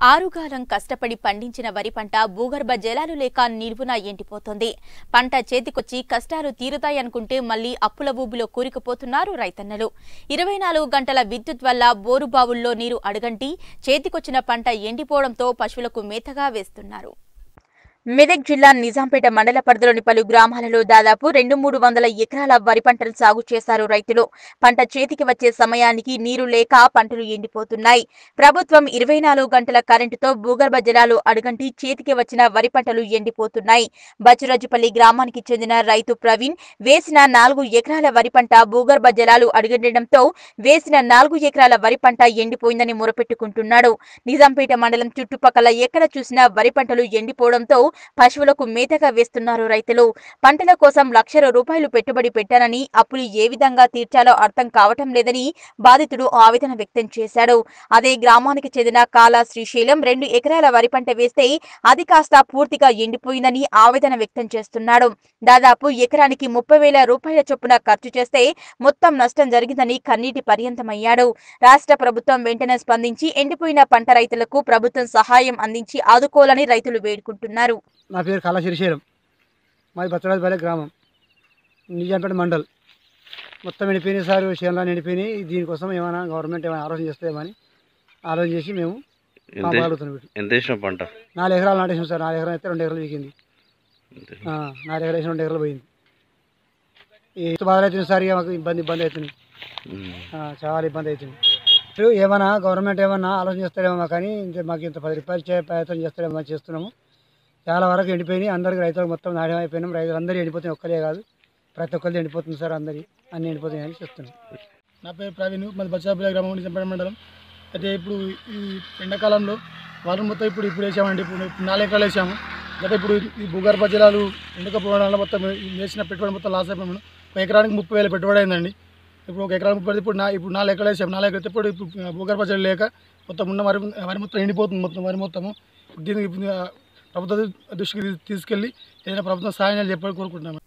ఆరుగాలం కష్టపడి పండించిన వరి పంట భూగర్భ జలాలు లేక నిలువున ఎండిపోతోంది పంట చేతికొచ్చి కష్టాలు తీరుతాయనుకుంటే మళ్లీ అప్పుల ఊబిలో కూరుకుపోతున్నారు రైతన్నలు ఇరవై నాలుగు గంటల విద్యుత్ వల్ల బోరుబావుల్లో నీరు అడుగంటి చేతికొచ్చిన పంట ఎండిపోవడంతో పశువులకు మేతగా వేస్తున్నారు మెదక్ జిల్లా నిజాంపేట మండల పరిధిలోని పలు గ్రామాలలో దాదాపు రెండు మూడు వందల ఎకరాల వరి పంటలు సాగు చేశారు రైతులు పంట చేతికి వచ్చే సమయానికి నీరు లేక పంటలు ఎండిపోతున్నాయి ప్రభుత్వం ఇరవై నాలుగు గంటల కరెంటుతో భూగర్భ జలాలు అడుగంటి చేతికి వచ్చిన వరి పంటలు ఎండిపోతున్నాయి బచ్చురాజుపల్లి గ్రామానికి చెందిన రైతు ప్రవీణ్ వేసిన నాలుగు ఎకరాల వరి పంట భూగర్భ జలాలు అడుగండడంతో వేసిన నాలుగు ఎకరాల వరి పంట ఎండిపోయిందని మొరపెట్టుకుంటున్నాడు నిజాంపేట మండలం చుట్టుపక్కల ఎక్కడ చూసినా వరి పంటలు ఎండిపోవడంతో పశువులకు మేతగా వేస్తున్నారు రైతులు పంటల కోసం లక్షల రూపాయలు పెట్టుబడి పెట్టానని అప్పులు ఏ విధంగా తీర్చాలో అర్థం కావటం లేదని బాధితుడు ఆవేదన వ్యక్తం చేశాడు అదే గ్రామానికి చెందిన కాలా శ్రీశైలం రెండు ఎకరాల వరి పంట వేస్తే అది కాస్త పూర్తిగా ఎండిపోయిందని ఆవేదన వ్యక్తం చేస్తున్నాడు దాదాపు ఎకరానికి ముప్పై వేల రూపాయల చొప్పున ఖర్చు చేస్తే మొత్తం నష్టం జరిగిందని కన్నీటి పర్యంతమయ్యాడు రాష్ట్ర ప్రభుత్వం వెంటనే స్పందించి ఎండిపోయిన పంట రైతులకు ప్రభుత్వం సహాయం అందించి ఆదుకోవాలని రైతులు వేడుకుంటున్నారు నా పేరు కళా శ్రీశైలం మాది బచ్చరాజపల్లి గ్రామం నిజాంపేట మండల్ మొత్తం ఎండిపోయినాయి సార్ చేనులో ఎండిపోయినాయి దీనికోసం ఏమైనా గవర్నమెంట్ ఏమైనా ఆలోచన చేస్తుందేమని ఆలోచన చేసి మేము ఎంత కాపాడుతున్నాం వీటిని. ఎంత వేసిన పంట నాలుగు ఎకరాలు నాటేసాం సార్ నాలుగు ఎకరాలు అయితే రెండు ఎకరాలు వీకింది అంతే. ఆ, నాలుగు ఎకరాలు వేసి రెండు ఎకరాలు పోయింది ఈ బాధలు అవుతుంది సార్ ఇక మాకు ఇబ్బంది ఇబ్బంది అవుతుంది ఉమ్. ఆ, చాలా ఇబ్బంది అవుతుంది ఇప్పుడు ఏమైనా గవర్నమెంట్ ఏమన్నా ఆలోచన చేస్తారేమో కానీ ఇంత మాకు ఇంత పది రూపాయలు ఇచ్చే ప్రయత్నం చేస్తారేమో అని చేస్తున్నాము చాలా వరకు ఎండిపోయినాయి అందరికి రైతులకు మొత్తం నాణ్యం అయిపోయినాం రైతులు అందరూ ఎండిపోతున్నాయి ఒక్కలే కాదు ప్రతి ఒక్కరిది ఎండిపోతుంది సార్ అందరి అన్ని ఎండిపోతున్నాయి అని చెప్తున్నాం నా పేరు ప్రవీణ్ మాది బచ్చాపల్లి గ్రామం నుంచి చంపేట మండలం అయితే ఇప్పుడు ఈ ఎండాకాలంలో వాళ్ళు మొత్తం ఇప్పుడు ఇప్పుడు వేసామండి ఇప్పుడు ఇప్పుడు నాలుగు ఎకరాలు వేసాము అయితే ఇప్పుడు ఈ భూగర్భ జలాలు ఎండకపోవడం వల్ల మొత్తం ఈ వేసిన పెట్టుబడి మొత్తం లాస్ అయిపోయాము ఒక ఎకరానికి ముప్పై వేల పెట్టుబడి అయిందండి ఇప్పుడు ఒక ఎకరానికి ముప్పై ఇప్పుడు నా ఇప్పుడు నాలుగు ఎకరాలు వేసాము నాలుగు ఎకరాలు ఇప్పుడు ఇప్పుడు భూగర్భ జలం లేక మొత్తం ఉన్న వరి వరి మొత్తం ఎండిపోతుంది మొత్తం వరి మొత్తము దీనికి ఇప్పుడు, ఆ, ప్రభుత్వ దృష్టికి తీ- తీసుకెళ్ళి ఏదైనా ప్రభుత్వం సహాయం చేయాలని చెప్పి కోరుకుంటున్నాము